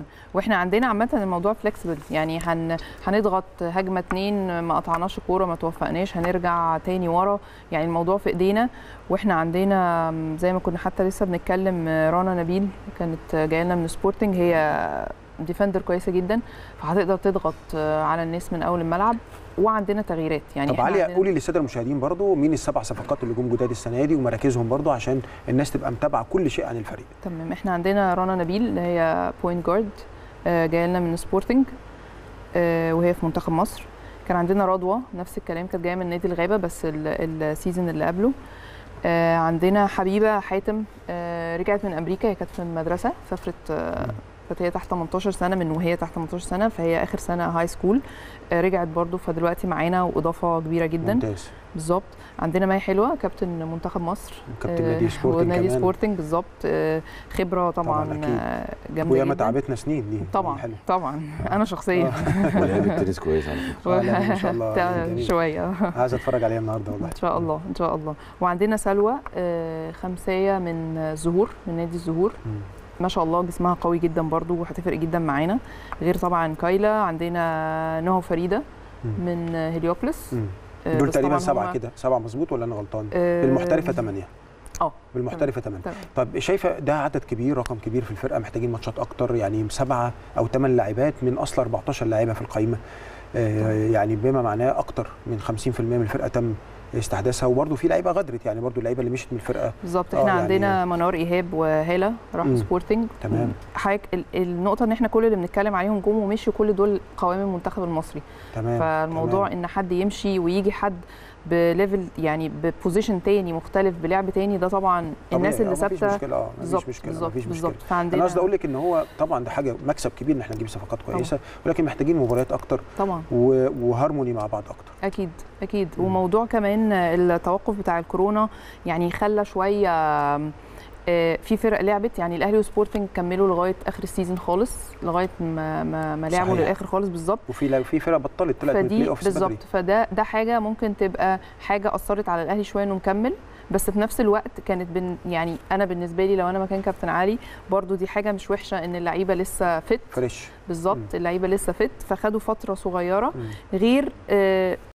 واحنا عندنا عامه الموضوع فليكسبل يعني هن هنضغط هجمه اتنين ما قطعناش الكوره ما توفقناش هنرجع تاني ورا يعني الموضوع في ايدينا واحنا عندنا زي ما كنا حتى لسه بنتكلم رنا نبيل كانت جايه لنا من سبورتنج هي ديفندر كويسه جدا فهتقدر تضغط على الناس من اول الملعب وعندنا تغييرات يعني طب إحنا علي عندنا- قولي للساده المشاهدين برضو مين السبع صفقات اللي جم جداد السنه دي ومراكزهم برضو عشان الناس تبقى متابعه كل شيء عن الفريق تمام احنا عندنا رنا نبيل اللي هي بوينت جارد جايه لنا من سبورتنج آه، وهي في منتخب مصر كان عندنا رضوى نفس الكلام كانت جايه من نادي الغابه بس ال- السيزون اللي قبله آه، عندنا حبيبه حاتم آه، رجعت من امريكا هي كانت في المدرسه سافرت آه، كانت هي تحت 18 سنه من وهي تحت 18 سنه فهي اخر سنه هاي سكول آه، رجعت برضو فدلوقتي معانا واضافه كبيره جدا ممتاز بالظبط عندنا مي حلوه كابتن منتخب مصر كابتن آه، نادي سبورتنج ونادي كمان سبورتنج بالظبط آه، خبره طبعا, طبعاً أكيد. آه، جامده وياما جدا تعبتنا سنين دي طبعا حلو طبعا انا شخصيا ولعبت تنس كويس على فكره آه، لا، ما شاء الله، تا- جميل. شويه عايز اتفرج عليها النهارده والله ان شاء الله ان شاء الله وعندنا سلوى آه، خمسيه من الزهور من نادي الزهور مم. ما شاء الله جسمها قوي جدا برضو وهتفرق جدا معانا غير طبعا كايلا عندنا نهى فريده مم. من هليوبلس مم. آه، دول بس تقريبا طبعاً سبعه هما- كده سبعه مظبوط ولا انا غلطان آه، بالمحترفه ثمانيه اه بالمحترفه ثمانيه تمام. طب شايفه ده عدد كبير رقم كبير في الفرقه محتاجين ماتشات اكتر يعني سبعه او ثمان لاعبات من اصل 14 لاعيبه في القائمه آه، يعني بما معناه اكتر من 50% من الفرقه تم استحداثها وبرده في لعيبه غدرت يعني برده اللعيبه اللي مشيت من الفرقه بالظبط آه، احنا يعني- عندنا منار ايهاب وهاله راحوا مم. سبورتنج تمام. حضرتك ال- النقطه ان احنا كل اللي بنتكلم عليهم جم ومشوا كل دول قوام المنتخب المصري تمام فالموضوع تمام. ان حد يمشي ويجي حد بليفل يعني ببوزيشن تاني مختلف بلعب تاني ده طبعا الناس طبيعي. اللي آه، مفيش ثابته مشكله اه بالظبط مفيش مشكله بالظبط مفيش مشكله بالظبط فعندنا انا قصدي اقول لك ان هو طبعا ده حاجه مكسب كبير ان احنا نجيب صفقات كويسه ولكن محتاجين مباريات اكتر طبعا و- وهارموني مع بعض اكتر اكيد اكيد مم. وموضوع كمان التوقف بتاع الكورونا يعني خلى شويه آه، في فرق لعبت يعني الاهلي وسبورتنج كملوا لغايه اخر السيزون خالص لغايه ما ما, ما لعبوا صحيح. للاخر خالص بالظبط وفي لو في فرق بطلت طلعت من فدي البلاي اوفس بدري بالظبط فده ده حاجه ممكن تبقى حاجه اثرت على الاهلي شويه انه نكمل بس في نفس الوقت كانت بن يعني انا بالنسبه لي لو انا مكان كابتن علي برضو دي حاجه مش وحشه ان اللعيبه لسه فت فريش بالظبط مم. اللعيبه لسه فت فخدوا فتره صغيره مم. غير آه،